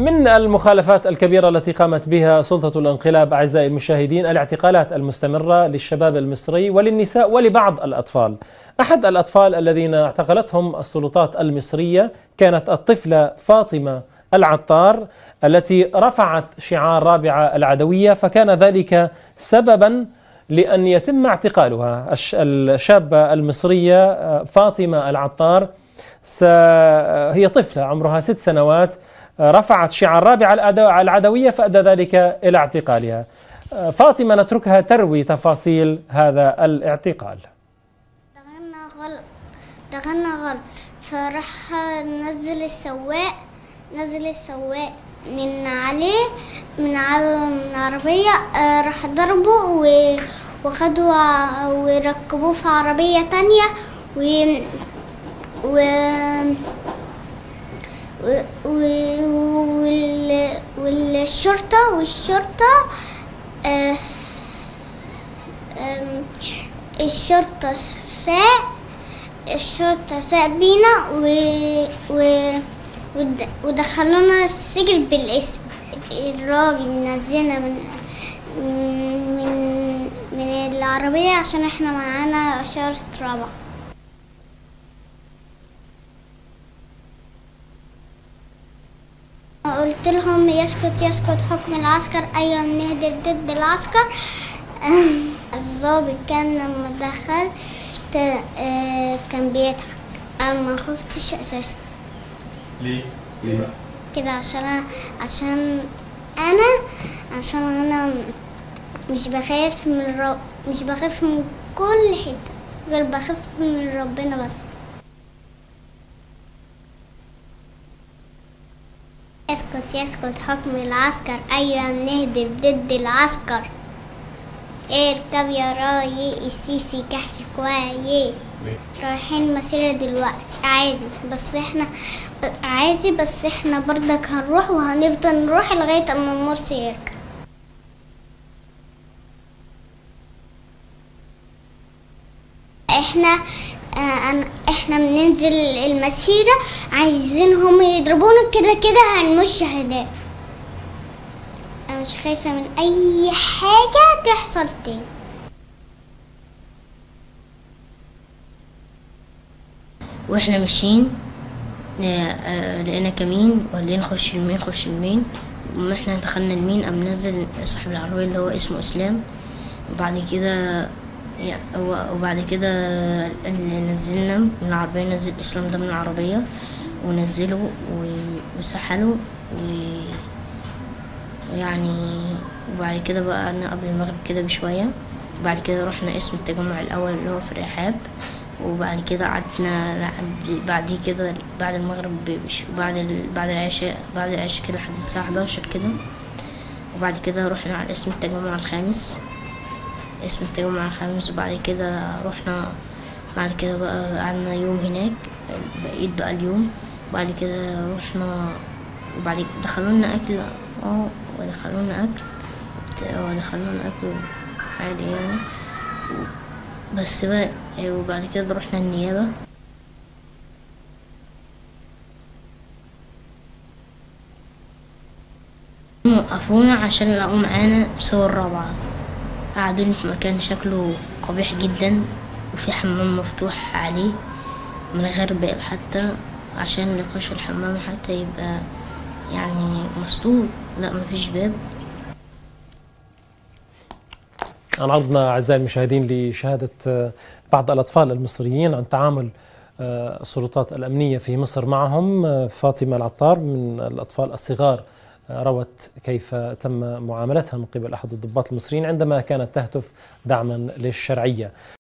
من المخالفات الكبيرة التي قامت بها سلطة الانقلاب أعزائي المشاهدين الاعتقالات المستمرة للشباب المصري وللنساء ولبعض الأطفال أحد الأطفال الذين اعتقلتهم السلطات المصرية كانت الطفلة فاطمة العطار التي رفعت شعار رابعة العدوية فكان ذلك سببا لأن يتم اعتقالها الشابة المصرية فاطمة العطار هي طفلة عمرها ست سنوات رفعت شعار رابعة العدوية فأدى ذلك إلى اعتقالها فاطمة نتركها تروي تفاصيل هذا الاعتقال دخلنا غلط دخلنا غلط فراح نزل السواق نزل السواق من عليه من على العربية راح ضربه وخدوا وركبوه في عربية تانية و و والشرطة والشرطة الشرطة ساق الشرطة ساق بينا و و ودخلونا السجن بالاسم الراجل نزلنا من من من العربية عشان احنا معانا إشارة رابعة قلت لهم يسكت يسكت حكم العسكر أيوة بنهدف ضد العسكر الضابط كان لما دخلت كان بيضحك أنا ما خفتش أساسا ليه؟ ليه بقى؟ كده عشان عشان أنا عشان أنا مش بخاف من رب مش بخاف من كل حتة غير بخاف من ربنا بس يسكت يسكت حكم العسكر أيوة نهدف ضد العسكر اركب يا راي السيسي كحش كويس رايحين مسيرة دلوقتي عادي بس احنا عادي بس احنا برضك هنروح وهنفضل نروح لغاية اما المرسي يركب احنا اه احنا بننزل المسيرة عايزينهم يضربونا كده كده هنمشي هداف انا مش خايفة من اي حاجة تحصل تاني واحنا ماشيين لقينا كمين وقال نخش المين خش المين واحنا دخلنا المين قام نزل صاحب العربية اللي هو اسمه اسلام وبعد كده وبعد كده نزلنا من العربية نزل اسلام ده من العربية ونزله وسحله ويعني وبعد كده بقى قعدنا قبل المغرب كده بشوية وبعد كده رحنا اسم التجمع الأول اللي هو في الرحاب وبعد كده قعدنا بعد كده بعد المغرب بعد بعد العشاء بعد العشاء كده لحد الساعة 11 كده وبعد كده رحنا على اسم التجمع الخامس اسم التجمع الخامس وبعد كده رحنا بعد كده بقى قعدنا يوم هناك بقيت بقى اليوم بعد كده رحنا وبعد دخلونا أكل اه ودخلونا أكل ودخلونا أكل عادي يعني بس بقى وبعد كده رحنا النيابة وقفونا عشان لقوا معانا صور رابعة قعدوني في مكان شكله قبيح جدا وفي حمام مفتوح عليه من غير باب حتى عشان نخش الحمام حتى يبقى يعني مسطور لا مفيش باب عرضنا أعزائي المشاهدين لشهادة بعض الأطفال المصريين عن تعامل السلطات الأمنية في مصر معهم فاطمة العطار من الأطفال الصغار روت كيف تم معاملتها من قبل أحد الضباط المصريين عندما كانت تهتف دعما للشرعية